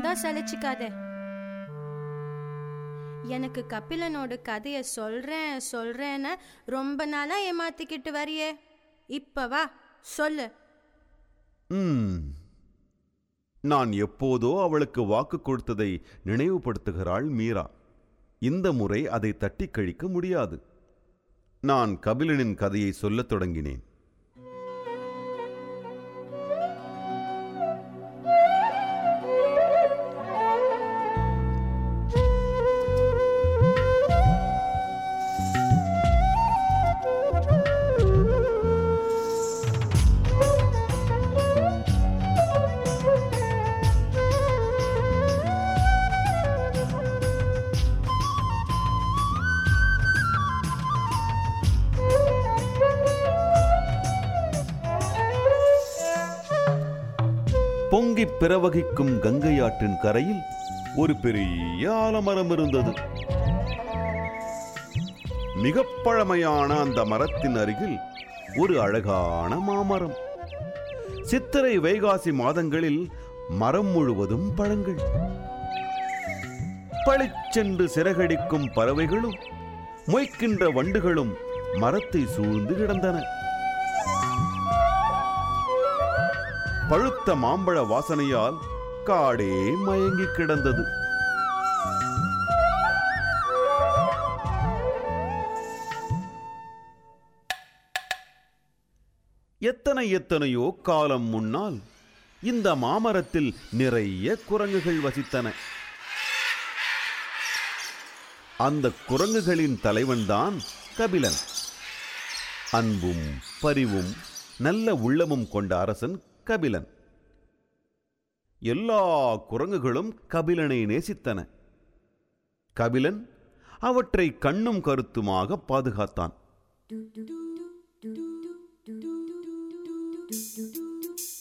வீணாக்கா சலிச்சுக்காத எனக்கு கபிலனோட கதையை சொல்றேன் சொல்றேன்னு ரொம்ப நாளா ஏமாத்திக்கிட்டு வரியே இப்ப வா சொல்லு ம் நான் எப்போதோ அவளுக்கு வாக்கு கொடுத்ததை நினைவுபடுத்துகிறாள் மீரா இந்த முறை அதை தட்டிக் கழிக்க முடியாது நான் கபிலனின் கதையை சொல்லத் தொடங்கினேன் பொங்கிப் பிறவகிக்கும் கங்கை ஆற்றின் கரையில் ஒரு பெரிய ஆலமரம் இருந்தது மிகப் பழமையான அந்த மரத்தின் அருகில் ஒரு அழகான மாமரம் சித்திரை வைகாசி மாதங்களில் மரம் முழுவதும் பழங்கள் பளிச்சென்று சிறகடிக்கும் பறவைகளும் மொய்க்கின்ற வண்டுகளும் மரத்தை சூழ்ந்து கிடந்தன பழுத்த மாம்பழ வாசனையால் காடே மயங்கி கிடந்தது எத்தனை எத்தனையோ காலம் முன்னால் இந்த மாமரத்தில் நிறைய குரங்குகள் வசித்தன அந்த குரங்குகளின் தலைவன்தான் கபிலன் அன்பும் பரிவும் நல்ல உள்ளமும் கொண்ட அரசன் கபிலன் எல்லா குரங்குகளும் கபிலனை நேசித்தன கபிலன் அவற்றை கண்ணும் கருத்துமாக பாதுகாத்தான்